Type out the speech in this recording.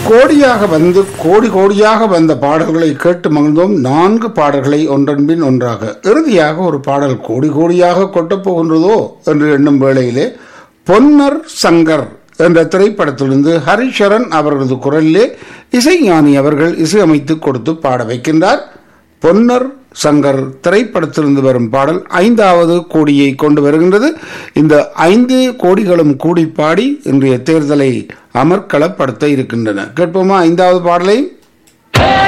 கோடியாக வந்து கோடி கோடியாக வந்த பாடல்களை கேட்டு மகிழ்ந்தோம் நான்கு பாடல்களை ஒன்றன்பின் ஒன்றாக இறுதியாக ஒரு பாடல் கோடி கோடியாக கொட்டப் போகின்றதோ என்று எண்ணும் வேளையிலே பொன்னர் சங்கர் என்ற திரைப்படத்திலிருந்து ஹரிஷரன் அவர்களது குரலிலே இசைஞானி அவர்கள் இசையமைத்து கொடுத்து பாட வைக்கின்றார் பொன்னர் சங்கர் திரைப்படத்திலிருந்து வரும் பாடல் ஐந்தாவது கோடியை கொண்டு வருகின்றது இந்த ஐந்து கோடிகளும் கூடி பாடி இன்றைய தேர்தலை அமர்க்களப்படுத்த இருக்கின்றன கேட்போமா ஐந்தாவது பாடலை